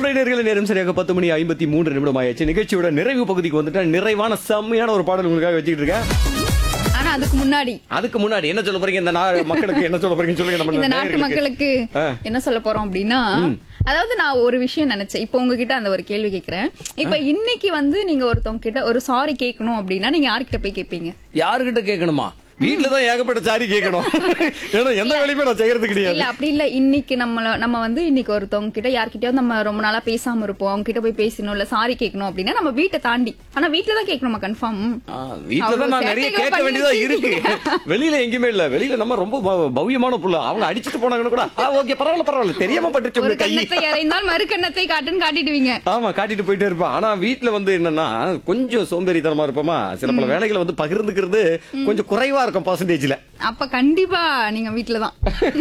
நேர்கள் நேரம் சரியாக பத்து மணி ஐம்பத்தி மூன்று நிமிடம் ஆயாச்சு நிகழ்ச்சியோட நிறைவு பகுதிக்கு வந்துட்டேன் நிறைவான செம்மையான ஒரு பாடல் உங்களுக்காக வச்சுட்டு இருக்கேன் ஆனா அதுக்கு முன்னாடி அதுக்கு முன்னாடி என்ன சொல்ல போறீங்க இந்த நா- மக்களுக்கு என்ன சொல்ல போறீங்க சொல்லுங்க நம்ம இந்த நாட்டு நேயர்களுக்கு. மக்களுக்கு ஆ. என்ன சொல்ல போறோம் அப்படின்னா அதாவது நான் ஒரு விஷயம் நினைச்சேன் இப்போ உங்ககிட்ட அந்த ஒரு கேள்வி கேக்குறேன் இப்ப இன்னைக்கு வந்து நீங்க ஒருத்தவங்க கிட்ட ஒரு சாரி கேட்கணும் அப்படின்னா நீங்க யார்கிட்ட போய் கேட்பீங்க யாருகிட்ட கேட்கணுமா வீட்டுல தான் ஏகப்பட்ட சாரி கேட்கணும் ஏன்னா எந்த வேலையுமே நான் செய்யறது கிடையாது இல்ல அப்படி இல்ல இன்னைக்கு நம்மள நம்ம வந்து இன்னைக்கு ஒருத்தவங்க கிட்ட யார்கிட்டயாவது நம்ம ரொம்ப நாளா பேசாம இருப்போம் அவங்க கிட்ட போய் பேசணும் இல்ல சாரி கேட்கணும் அப்படின்னா நம்ம வீட்டை தாண்டி ஆனா வீட்டுல தான் கேட்கணுமா கன்ஃபார்ம் ஆ, வீட்டுல தான் நான் நிறைய கேட்க வேண்டியதா இருக்கு வெளியில எங்கேயுமே இல்ல வெளியில நம்ம ரொம்ப ப- பவ்யமான புள்ள அவங்க அடிச்சிட்டு போனாங்கன்னு கூட ஓகே பரவாயில்ல பரவாயில்ல தெரியாம பட்டுச்சு ஒரு உங்க கை கண்ணத்தை இறைந்தால் மறு கண்ணத்தை காட்டுன்னு காட்டிடுவீங்க ஆமா காட்டிட்டு போயிட்டே இருப்பேன் ஆனா வீட்ல வந்து என்னன்னா கொஞ்சம் சோம்பேறித்தனமா இருப்போமா சில பல வேலைகளை வந்து பகிர்ந்துக்கிறது கொஞ்சம் குறைவா இருக்கும் பர்சன்டேஜ்ல அப்ப கண்டிப்பா நீங்க வீட்டுல தான்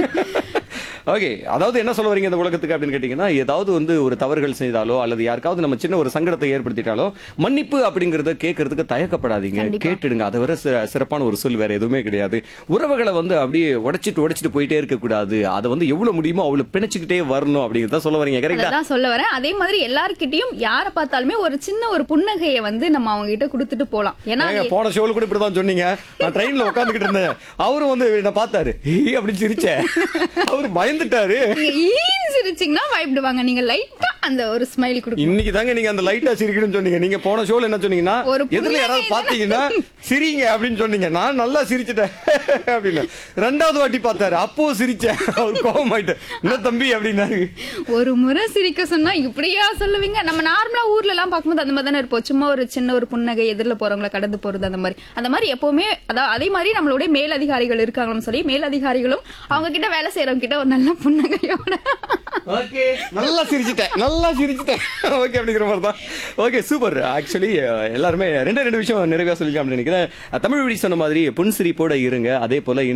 ஓகே அதாவது என்ன சொல்ல வரீங்க இந்த உலகத்துக்கு அப்படின்னு கேட்டீங்கன்னா ஏதாவது வந்து ஒரு தவறுகள் செய்தாலோ அல்லது யாருக்காவது நம்ம சின்ன ஒரு சங்கடத்தை ஏற்படுத்திட்டாலோ மன்னிப்பு அப்படிங்கறத கேட்கறதுக்கு தயக்கப்படாதீங்க கேட்டுடுங்க அதை விட சி- சிறப்பான ஒரு சொல் வேற எதுவுமே கிடையாது உறவுகளை வந்து அப்படியே உடைச்சிட்டு உடைச்சிட்டு போயிட்டே இருக்க கூடாது அதை வந்து எவ்வளவு முடியுமோ அவ்வளவு பிணைச்சுக்கிட்டே வரணும் அப்படிங்கறத சொல்ல வரீங்க கரெக்டா அதான் சொல்ல வரேன் அதே மாதிரி எல்லார்கிட்டயும் யார பார்த்தாலுமே ஒரு சின்ன ஒரு புன்னகையை வந்து நம்ம அவங்க கிட்ட கொடுத்துட்டு போலாம் ஏன்னா ஏங்க, போன ஷோல கூட இப்படிதான் சொன்னீங்க நான் ட்ரெயின்ல உட்காந்துக்கிட்டு இருந்தேன் அவரும் வந்து என்ன பார்த்தாரு "ஈ" அப்படின்னு சிரிச்சேன் அவரு பயந்துட்டாரு நீங்க ஈன்னு சிரிச்சீங்கன்னா பயப்படுவாங்க நீங்க லைட்டா அந்த ஒரு ஸ்மைல் கொடுக்கணும் இன்னைக்கு தாங்க நீங்க அந்த லைட்டா சிரிக்கணும்னு சொன்னீங்க நீங்க போன ஷோல என்ன சொன்னீங்கன்னா ஒரு எதிரில புன்னகை யாராவது பாத்தீங்கன்னா சிரிங்க அப்படின்னு சொன்னீங்க நான் நல்லா சிரிச்சிட்டேன் அப்படின்னு ரெண்டாவது வாட்டி பார்த்தாரு அப்போ சிரிச்சேன் அவர் கோபமாயிட்டு என்ன தம்பி அப்படின்னாரு ஒரு முறை சிரிக்க சொன்னா இப்படியா சொல்லுவீங்க நம்ம நார்மலா ஊர்ல எல்லாம் பார்க்கும்போது அந்த மாதிரி தானே இருப்போம் சும்மா ஒரு சின்ன ஒரு புன்னகை எதிரில போறவங்கள கடந்து போறது அந்த மாதிரி அந்த மாதிரி எப்பவுமே அதாவது அதே மாதிரி நம்மளுடைய மேலதிகாரிகள் இருக்காங்கன்னு சொல்லி மேலதிகாரிகளும் அவங்க கிட்ட வேலை செய்யறவங்க கிட்ட ஒரு நல்ல புன்னகையோட ஓகே நல்லா சிரிச்சிட்டேன் நல்லா சிரிச்சிட்டேன் ஓகே அப்படிங்கிற மாதிரி தான் ஓகே சூப்பர் ஆக்சுவலி எல்லாருமே ரெண்டு ரெண்டு விஷயம் நிறைவேற சொல்லிக்கலாம் அப்படின்னு நினைக்கிறேன் தமிழ் வழி சொன்ன மாதிரி புன்சிரிப்போட இருங்க அதே போல